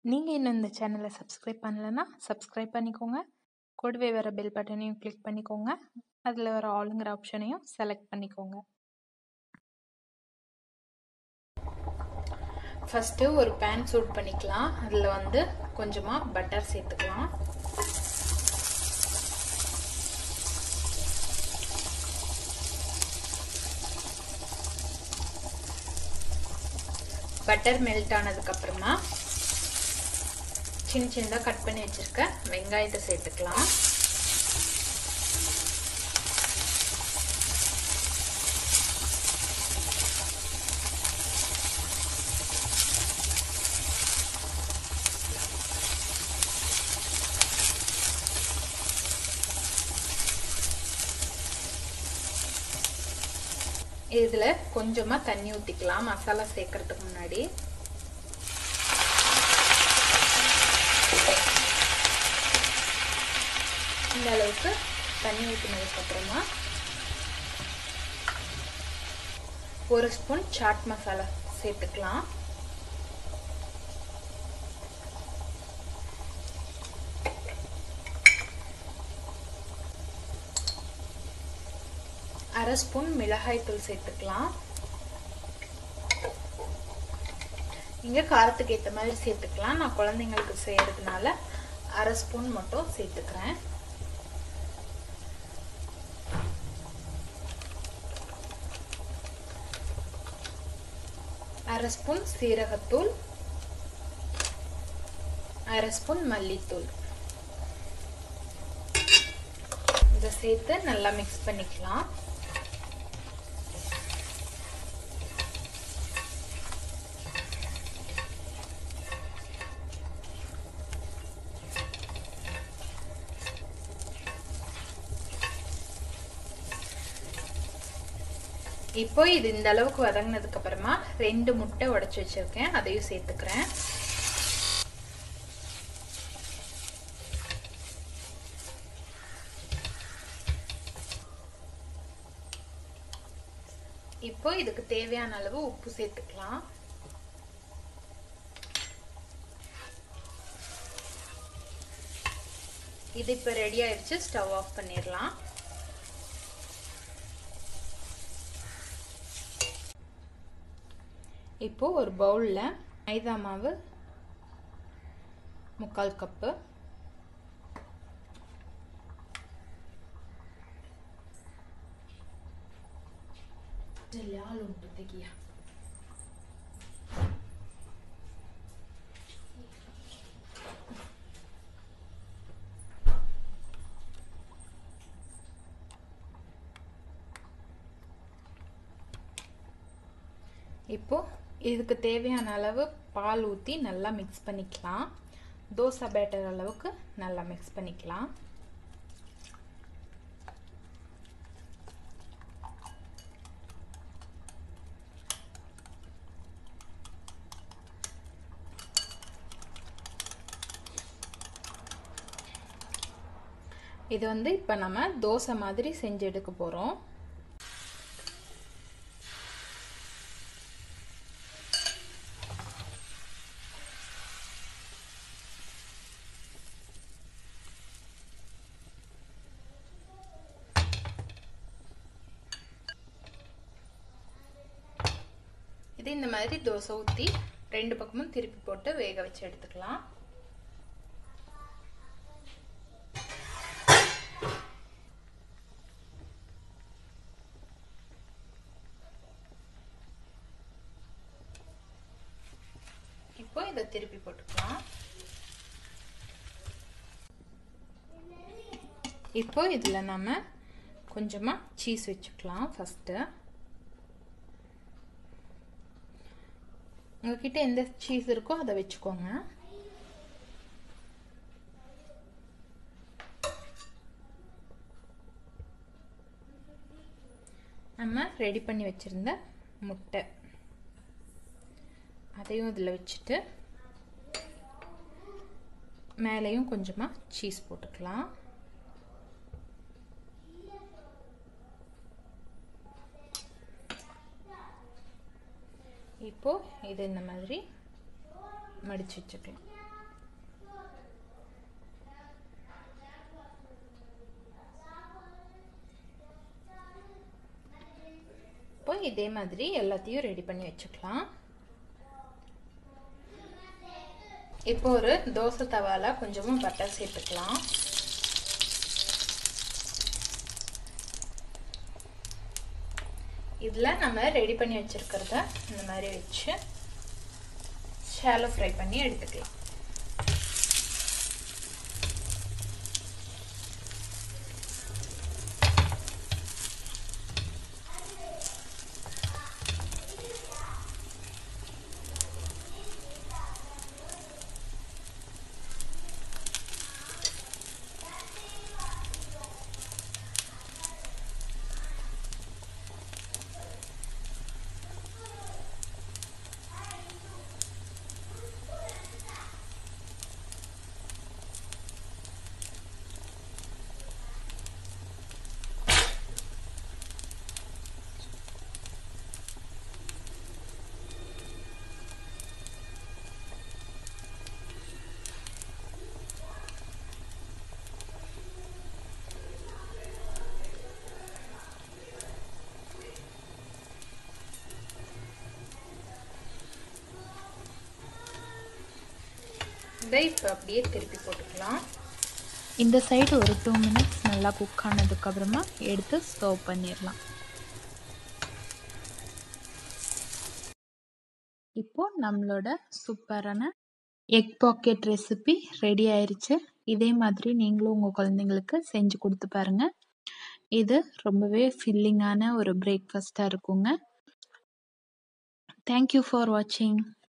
நீங்கள் இன்னும் இந்த சேனலை சப்ஸ்கிரைப் பண்ணலைன்னா சப்ஸ்கிரைப் பண்ணிக்கோங்க கூடவே வர பெல் பட்டனையும் கிளிக் பண்ணிக்கோங்க அதில் வர ஆளுங்கிற ஆப்ஷனையும் செலக்ட் பண்ணிக்கோங்க ஃபஸ்ட்டு ஒரு பேன் சூட் பண்ணிக்கலாம் அதில் வந்து கொஞ்சமாக பட்டர் சேர்த்துக்கலாம் பட்டர் மெல்ட் ஆனதுக்கப்புறமா சின்ன சின்னதாக கட் பண்ணி வச்சுருக்க வெங்காயத்தை சேர்த்துக்கலாம் இதில் கொஞ்சமாக தண்ணி ஊற்றிக்கலாம் மசாலா சேர்க்கறதுக்கு முன்னாடி இந்த அளவுக்கு தண்ணி ஊற்றினதுக்கப்புறமா ஒரு ஸ்பூன் சாட் மசாலா சேர்த்துக்கலாம் அரை ஸ்பூன் மிளகாய் தூள் சேர்த்துக்கலாம் இங்கே காரத்துக்கு ஏற்ற மாதிரி சேர்த்துக்கலாம் நான் குழந்தைங்களுக்கு செய்கிறதுனால அரை ஸ்பூன் மட்டும் சேர்த்துக்கிறேன் அரை ஸ்பூன் சீரகத்தூள் அரை ஸ்பூன் மல்லித்தூள் இதை சேர்த்து நல்லா மிக்ஸ் பண்ணிக்கலாம் இப்போ இது இந்த அளவுக்கு வதங்கினதுக்கு அப்புறமா ரெண்டு முட்டை உடைச்சு வச்சிருக்கேன் அதையும் சேர்த்துக்கிறேன் இப்போ இதுக்கு தேவையான அளவு உப்பு சேர்த்துக்கலாம் இது இப்போ ரெடி ஆயிடுச்சு ஸ்டவ் ஆஃப் பண்ணிடலாம் இப்போ ஒரு பவுலில் மைதா மாவு முக்கால் கப்பு జల్యాలు ఉంటుంది గియ இப்போ இதுக்கு தேவையான அளவு பால் ஊற்றி நல்லா மிக்ஸ் பண்ணிக்கலாம் தோசை பேட்டர் அளவுக்கு நல்லா மிக்ஸ் பண்ணிக்கலாம் இது வந்து இப்போ நம்ம தோசை மாதிரி செஞ்சு எடுக்க போகிறோம் இது இந்த மாதிரி தோசை ஊற்றி ரெண்டு பக்கமும் திருப்பி போட்டு வேக வச்சு எடுத்துக்கலாம் இப்போ இதை திருப்பி போட்டுக்கலாம் இப்போ இதில் நம்ம கொஞ்சமாக சீஸ் வச்சுக்கலாம் ஃபஸ்ட்டு உங்ககிட்ட எந்த சீஸ் இருக்கோ அதை வச்சுக்கோங்க நம்ம ரெடி பண்ணி வச்சுருந்த முட்டை அதையும் இதில் வச்சுட்டு மேலேயும் கொஞ்சமாக சீஸ் போட்டுக்கலாம் இப்போது இது இந்த மாதிரி மடித்து வச்சுக்கலாம் இதே மாதிரி எல்லாத்தையும் ரெடி பண்ணி வச்சுக்கலாம் இப்போ ஒரு தோசை தவால கொஞ்சமாக பட்டர் சேர்த்துக்கலாம் இதில் நம்ம ரெடி பண்ணி வச்சுருக்கிறத இந்த மாதிரி வச்சு ஷாலோ ஃப்ரை பண்ணி எடுத்துக்கலாம் இதை இப்போ அப்படியே திருப்பி போட்டுக்கலாம் இந்த சைடு ஒரு டூ மினிட்ஸ் நல்லா குக் ஆனதுக்கப்புறமா எடுத்து ஸ்டவ் பண்ணிடலாம் இப்போ நம்மளோட சூப்பரான எக் பாக்கெட் ரெசிபி ரெடி ஆயிருச்சு இதே மாதிரி நீங்களும் உங்கள் குழந்தைங்களுக்கு செஞ்சு கொடுத்து பாருங்க இது ரொம்பவே ஃபில்லிங்கான ஒரு பிரேக்ஃபாஸ்ட்டாக இருக்குங்க தேங்க்யூ ஃபார் வாட்சிங்